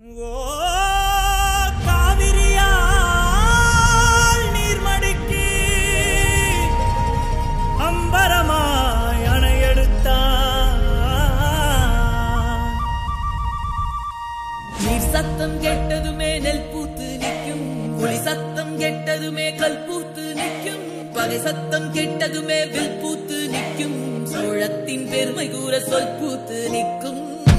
ஓ காவிரியால் நீர்மடுக்கி அம்பரமாய் அணையெடுத்தான் நீர் சத்தம் கெட்டதுமே நெல் பூத்து நிற்கும் ஒளி சத்தம் கெட்டதுமே கல் பூத்து நிற்கும் பகை சத்தம் கெட்டதுமே வில் பூத்து நிற்கும் சோழத்தின் பெருமை கூற சொல் பூத்து நிற்கும்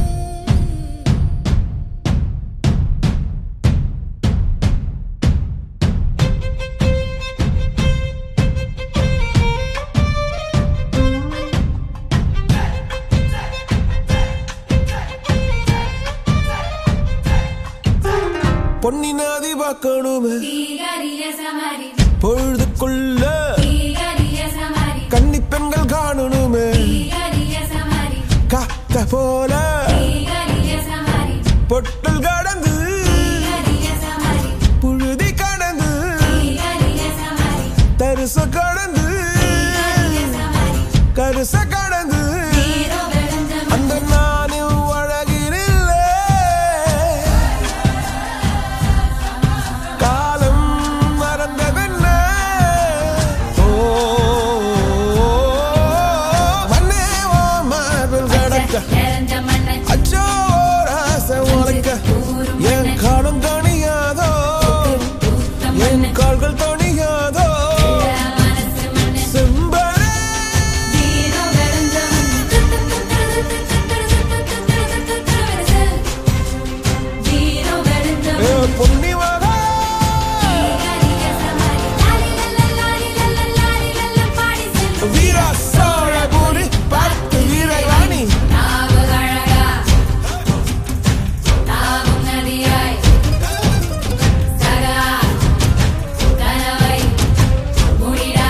பொன்னி நாதி பார்க்கணுமே தீகரிய சமரி பொழுதுக்குள்ள தீகரிய சமரி கன்னி பெண்கள் காணணுமே தீகரிய சமரி காத்த போல தீகரிய சமரி பொட்டல் கடந்து தீகரிய சமரி புழுதி கடந்து தீகரிய சமரி தரிச கடந்து தீகரிய சமரி கருச கடந்து நீரோ வெளுஞ்சம் அந்த நானும் அழகினில்லே காலம் மறந்ததென்ன ஓ மண்ணே ஓ மார்பில் கடக்க எரஞ்ச மண்ணை அச்சோ ராச உனக்க என் காலம் தணியாதோ ஊத்தம் என் மண்ணை கால்கள் தணியாதோ மனசு மண்ணை செம்பரே நீரோ வெளுஞ்சம் நீரோ வெளுஞ்சம் ஏ பொன்னிவகா தீகரிய சமரி லாலி லல்ல லாலி லல்ல லாலி லல்ல பாடி செல்லும் வீரா சோழபுரி பார்த்து வீரராணி நாவகழகா தாவும் நதியாய் சகா கனவை முடிடா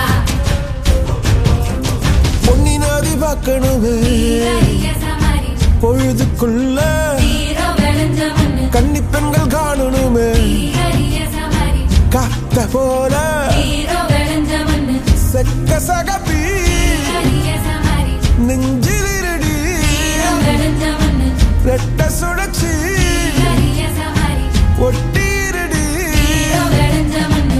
பொன்னி நதி பார்க்கணுமே தீகரிய சமரி பொழுதுக்குள்ள தீரோ வெளுஞ்ச மண்ணு கன்னி பெண்கள் காணணுமே தீகரிய சமரி காத்த போல தீரோ வெளுஞ்ச மண்ணு செக்க சகப்பி தீகரிய சமரி நெஞ்சில் இருடி தீரோ வெளுஞ்ச மண்ணு ரெட்ட சுழற்சி தீகரிய சமரி ஒட்டீரடி தீரோ வெளுஞ்ச மண்ணு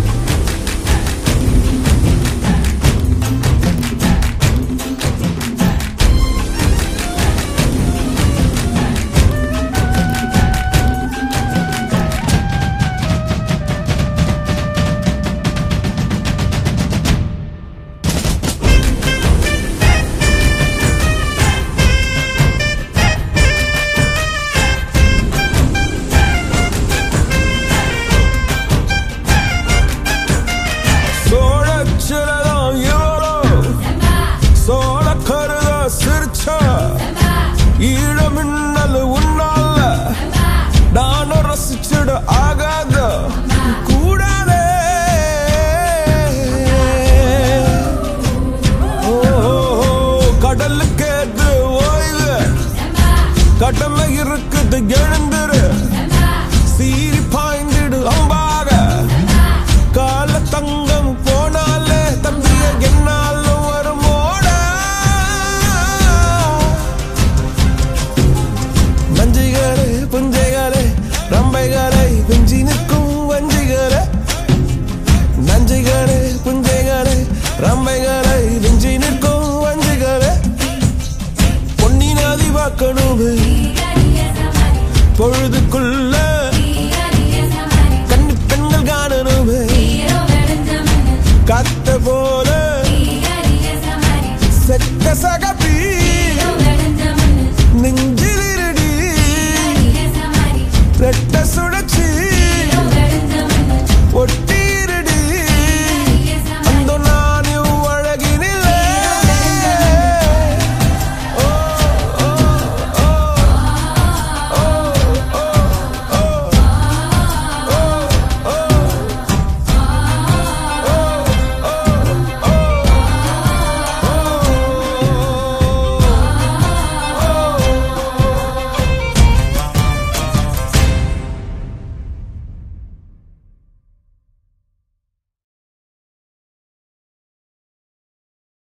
சோழச்சிலதான் இவரோ செம்பா சோழ கருத சிரிச்சா செம்பா ஈழமின்னல் உன்னால செம்பா நானும் ரசிச்சிட ஆகாத கூடாதே ஓ, கடலுக்கு ஏது ஓய்வு செம்பா கடமை இருக்குது எழுந்துரு செம்பா சீறி பாய்ந்திடு அம்பாக கால தங்கம் போனாலே தம்பிய என்னாலும் வரும் ஓட நஞ்சிகளே புஞ்சைகளே ரம்பைகளை வெஞ்சி நிற்கும் வஞ்சிகளே நஞ்சிகளே புஞ்சைகளே ரம்பைகளை வெஞ்சி நிற்கும் வஞ்சிகளே பொன்னி நதி பார்க்கணுமே தீகரிய சமரி பொழுதுக்குள்ள தீகரிய சமரி கன்னி பெண்கள் காணணுமே தீரோ வெளுஞ்ச மண்ணு காத்த போல தீகரிய சமரி செக்க சக